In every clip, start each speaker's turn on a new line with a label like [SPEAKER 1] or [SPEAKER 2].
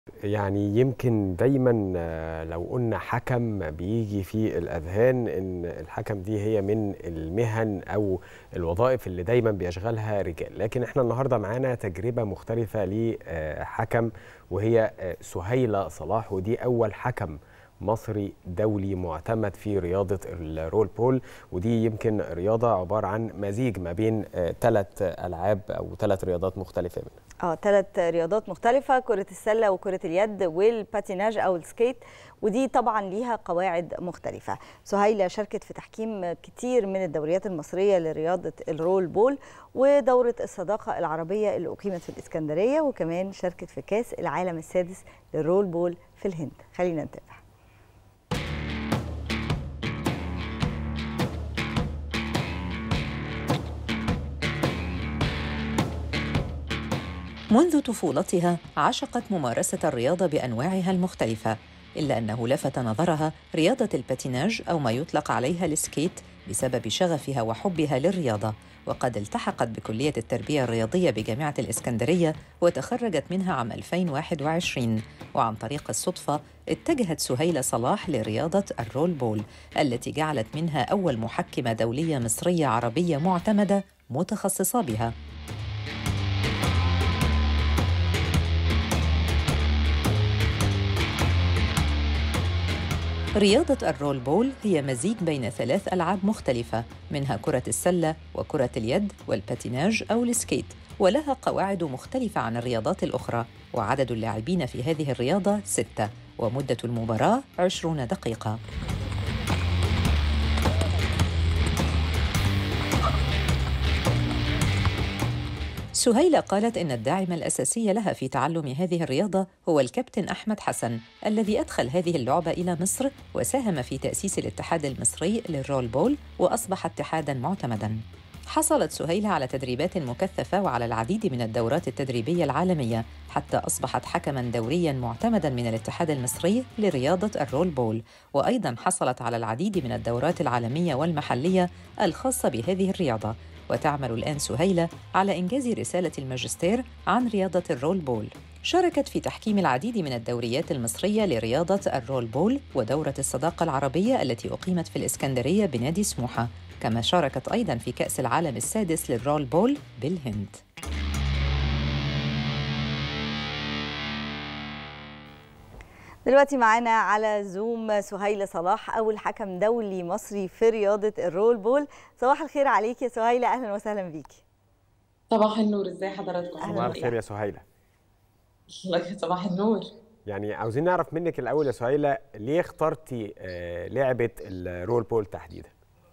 [SPEAKER 1] يعني يمكن دايما آه، لو قلنا حكم بيجي في الأذهان إن الحكم دي هي من المهن أو الوظائف اللي دايما بيشغلها رجال لكن احنا النهاردة معانا تجربة مختلفة لحكم وهي آه، سهيلة صلاح ودي أول حكم مصري دولي معتمد في رياضة الرول بول ودي يمكن رياضة عبارة عن مزيج ما بين ثلاث ألعاب أو ثلاث رياضات مختلفة منها
[SPEAKER 2] اه ثلاث رياضات مختلفة كرة السلة وكرة اليد والباتيناج أو السكيت ودي طبعا ليها قواعد مختلفة سهيلة شاركت في تحكيم كتير من الدوريات المصرية لرياضة الرول بول ودورة الصداقة العربية اللي أقيمت في الإسكندرية وكمان شاركت في كاس العالم السادس للرول بول في الهند خلينا نتابع
[SPEAKER 3] منذ طفولتها عشقت ممارسة الرياضة بأنواعها المختلفة إلا أنه لفت نظرها رياضة الباتيناج أو ما يطلق عليها السكيت بسبب شغفها وحبها للرياضة وقد التحقت بكلية التربية الرياضية بجامعة الإسكندرية وتخرجت منها عام 2021 وعن طريق الصدفة اتجهت سهيلة صلاح لرياضة الرول بول التي جعلت منها أول محكمة دولية مصرية عربية معتمدة متخصصة بها رياضة الرول بول هي مزيج بين ثلاث ألعاب مختلفة منها كرة السلة وكرة اليد والباتيناج أو السكيت ولها قواعد مختلفة عن الرياضات الأخرى وعدد اللاعبين في هذه الرياضة ستة ومدة المباراة عشرون دقيقة سهيلة قالت إن الداعم الأساسي لها في تعلم هذه الرياضة هو الكابتن أحمد حسن الذي أدخل هذه اللعبة إلى مصر وساهم في تأسيس الاتحاد المصري للرول بول وأصبح اتحاداً معتمداً. حصلت سهيلة على تدريبات مكثفة وعلى العديد من الدورات التدريبية العالمية حتى أصبحت حكماً دورياً معتمداً من الاتحاد المصري لرياضة الرول بول وأيضاً حصلت على العديد من الدورات العالمية والمحلية الخاصة بهذه الرياضة وتعمل الآن سهيلة على إنجاز رسالة الماجستير عن رياضة الرول بول شاركت في تحكيم العديد من الدوريات المصرية لرياضة الرول بول ودورة الصداقة العربية التي أقيمت في الإسكندرية بنادي سموحة كما شاركت أيضاً في كأس العالم السادس للرول بول بالهند
[SPEAKER 2] دلوقتي معانا على زوم سهيلة صلاح أول حكم دولي مصري في رياضة الرول بول صباح الخير عليك يا سهيلة أهلا وسهلا بيكي
[SPEAKER 4] صباح النور ازي حضراتكم
[SPEAKER 1] صباح الخير يا سهيلة
[SPEAKER 4] الله صباح النور
[SPEAKER 1] يعني عاوزين نعرف منك الأول يا سهيلة ليه اخترتي آه، لعبة الرول بول تحديدا؟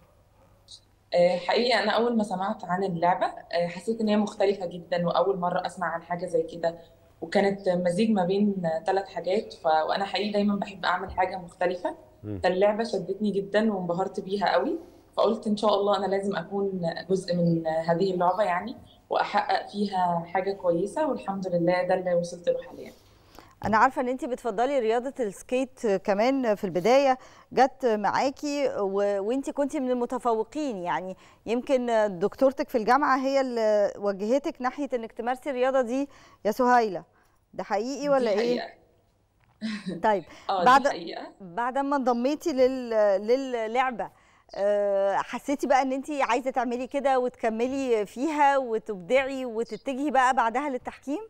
[SPEAKER 4] آه، حقيقة أنا أول ما سمعت عن اللعبة آه، حسيت إن هي مختلفة جدا وأول مرة أسمع عن حاجة زي كده وكانت مزيج ما بين ثلاث حاجات ف... وأنا حقيقي دايما بحب أعمل حاجة مختلفة
[SPEAKER 1] مم.
[SPEAKER 4] فاللعبة شدتني جدا وانبهرت بيها قوي فقلت إن شاء الله أنا لازم أكون جزء من هذه اللعبة يعني وأحقق فيها حاجة كويسة والحمد لله ده اللي وصلت له حاليا
[SPEAKER 2] أنا عارفة إن أنت بتفضلي رياضة السكيت كمان في البداية جت معاكي و... وأنت كنتي من المتفوقين يعني يمكن دكتورتك في الجامعة هي اللي وجهتك ناحية إنك تمارسي الرياضة دي يا سهيلة ده حقيقي ولا
[SPEAKER 4] دي
[SPEAKER 2] إيه؟
[SPEAKER 4] حقيقة
[SPEAKER 2] طيب
[SPEAKER 4] اه
[SPEAKER 2] بعد-
[SPEAKER 4] دي حقيقة
[SPEAKER 2] بعد ما انضميتي لل... للعبة آه، حسيتي بقى ان انت عايزه تعملي كده وتكملي فيها وتبدعي وتتجهي بقى بعدها للتحكيم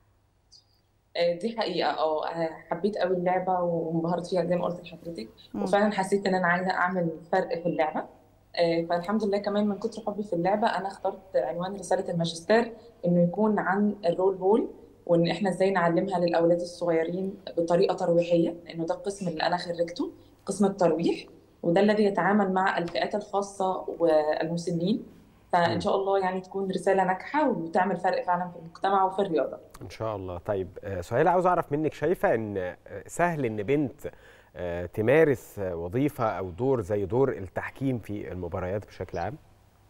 [SPEAKER 4] آه، دي حقيقة اه آه، حبيت قوي اللعبة وانبهرت فيها زي ما قلت لحضرتك
[SPEAKER 2] مم.
[SPEAKER 4] وفعلا حسيت ان انا عايزة اعمل فرق في اللعبة آه، فالحمد لله كمان من كتر حبي في اللعبة انا اخترت عنوان رسالة الماجستير انه يكون عن الرول بول وان احنا ازاي نعلمها للاولاد الصغيرين بطريقة ترويحية لانه ده القسم اللي انا خرجته قسم الترويح وده الذي يتعامل مع الفئات الخاصة والمسنين
[SPEAKER 1] مم.
[SPEAKER 4] فان شاء الله يعني تكون رسالة ناجحة وتعمل فرق فعلا في المجتمع وفي الرياضة
[SPEAKER 1] إن شاء الله طيب آه، سهيلة عاوز أعرف منك شايفة إن آه، سهل إن بنت آه، تمارس آه، وظيفة أو دور زي دور التحكيم في المباريات بشكل عام؟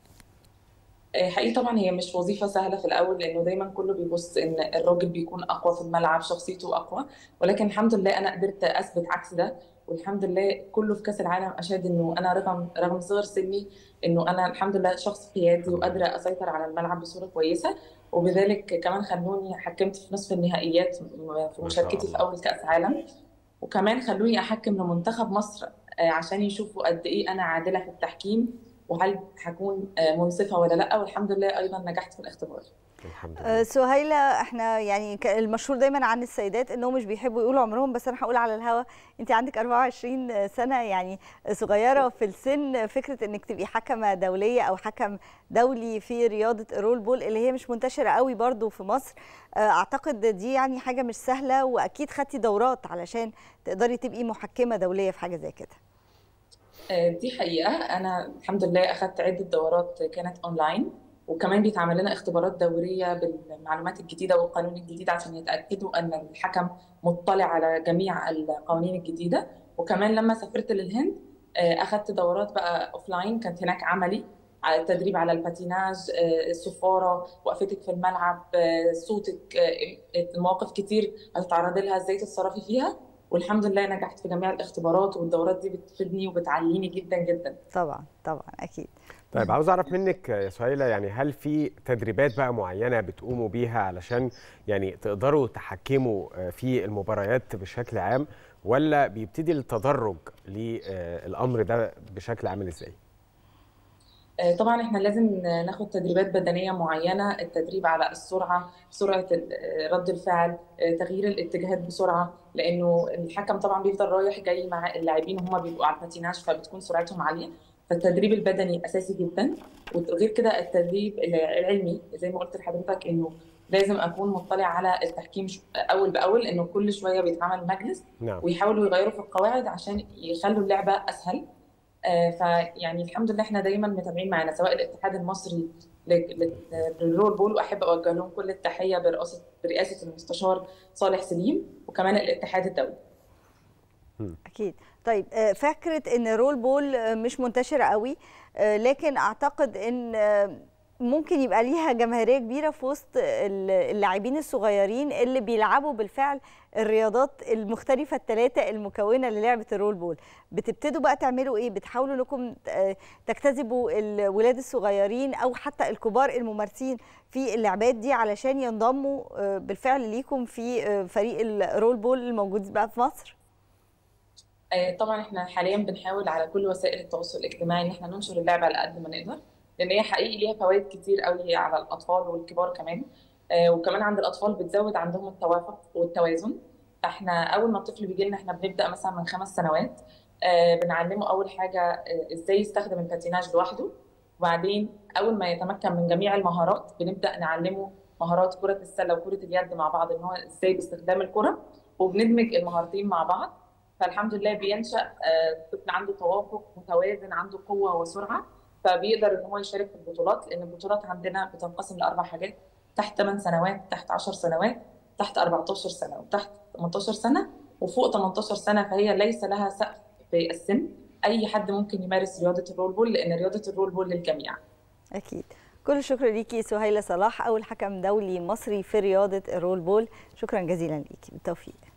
[SPEAKER 4] آه، حقيقي طبعا هي مش وظيفة سهلة في الأول لأنه دايما كله بيبص إن الراجل بيكون أقوى في الملعب شخصيته أقوى ولكن الحمد لله أنا قدرت أثبت عكس ده والحمد لله كله في كاس العالم اشاد انه انا رغم رغم صغر سني انه انا الحمد لله شخص قيادي وقادره اسيطر على الملعب بصوره كويسه وبذلك كمان خلوني حكمت في نصف النهائيات في مشاركتي في اول كاس عالم وكمان خلوني احكم لمنتخب مصر عشان يشوفوا قد ايه انا عادله في التحكيم وهل هكون منصفه ولا لا والحمد لله ايضا نجحت في الاختبار
[SPEAKER 1] الحمد
[SPEAKER 2] لله سهيله احنا يعني المشهور دايما عن السيدات انهم مش بيحبوا يقولوا عمرهم بس انا هقول على الهوا انت عندك 24 سنه يعني صغيره في السن فكره انك تبقي حكمه دوليه او حكم دولي في رياضه الرول بول اللي هي مش منتشره قوي برضو في مصر اعتقد دي يعني حاجه مش سهله واكيد خدتي دورات علشان تقدري تبقي محكمه دوليه في حاجه زي كده
[SPEAKER 4] دي حقيقه انا الحمد لله اخذت عده دورات كانت اونلاين وكمان بيتعمل لنا اختبارات دوريه بالمعلومات الجديده والقانون الجديد عشان يتاكدوا ان الحكم مطلع على جميع القوانين الجديده وكمان لما سافرت للهند اخذت دورات بقى اوفلاين كانت هناك عملي على التدريب على الباتيناج السفاره وقفتك في الملعب صوتك مواقف كتير هتتعرضي لها ازاي تتصرفي فيها والحمد لله نجحت في جميع الاختبارات والدورات دي بتفيدني وبتعليني جدا جدا
[SPEAKER 2] طبعا طبعا اكيد
[SPEAKER 1] طيب عاوز اعرف منك يا سهيله يعني هل في تدريبات بقى معينه بتقوموا بيها علشان يعني تقدروا تحكموا في المباريات بشكل عام ولا بيبتدي التدرج للامر ده بشكل عامل ازاي؟
[SPEAKER 4] طبعا احنا لازم ناخد تدريبات بدنيه معينه التدريب على السرعه سرعه رد الفعل تغيير الاتجاهات بسرعه لانه الحكم طبعا بيفضل رايح جاي مع اللاعبين وهم بيبقوا على الباتيناج فبتكون سرعتهم عاليه فالتدريب البدني اساسي جدا وغير كده التدريب العلمي زي ما قلت لحضرتك انه لازم اكون مطلع على التحكيم اول باول انه كل شويه بيتعمل مجلس
[SPEAKER 1] نعم.
[SPEAKER 4] ويحاولوا يغيروا في القواعد عشان يخلوا اللعبه اسهل آه فيعني الحمد لله احنا دايما متابعين معانا سواء الاتحاد المصري للرول بول واحب اوجه لهم كل التحيه برئاسه برئاسه المستشار صالح سليم وكمان الاتحاد الدولي.
[SPEAKER 2] اكيد طيب فكره ان الرول بول مش منتشره قوي لكن اعتقد ان ممكن يبقى ليها جماهيريه كبيره في وسط اللاعبين الصغيرين اللي بيلعبوا بالفعل الرياضات المختلفه الثلاثه المكونه للعبه الرول بول بتبتدوا بقى تعملوا ايه بتحاولوا انكم تجتذبوا الولاد الصغيرين او حتى الكبار الممارسين في اللعبات دي علشان ينضموا بالفعل ليكم في فريق الرول بول الموجود بقى في مصر
[SPEAKER 4] طبعا احنا حاليا بنحاول على كل وسائل التواصل الاجتماعي ان احنا ننشر اللعبه على قد ما نقدر لان هي حقيقي ليها فوائد كتير قوي على الاطفال والكبار كمان آه وكمان عند الاطفال بتزود عندهم التوافق والتوازن فاحنا اول ما الطفل بيجي لنا احنا بنبدا مثلا من خمس سنوات آه بنعلمه اول حاجه آه ازاي يستخدم الباتيناج لوحده وبعدين اول ما يتمكن من جميع المهارات بنبدا نعلمه مهارات كره السله وكره اليد مع بعض ان هو ازاي باستخدام الكره وبندمج المهارتين مع بعض فالحمد لله بينشا الطفل عنده توافق متوازن عنده قوه وسرعه فبيقدر ان هو يشارك في البطولات لان البطولات عندنا بتنقسم لاربع حاجات تحت 8 سنوات تحت 10 سنوات تحت 14 سنه وتحت 18 سنه وفوق 18 سنه فهي ليس لها سقف في السن اي حد ممكن يمارس رياضه الرول بول لان رياضه الرول بول للجميع
[SPEAKER 2] اكيد كل الشكر ليكي سهيله صلاح اول حكم دولي مصري في رياضه الرول بول شكرا جزيلا ليكي بالتوفيق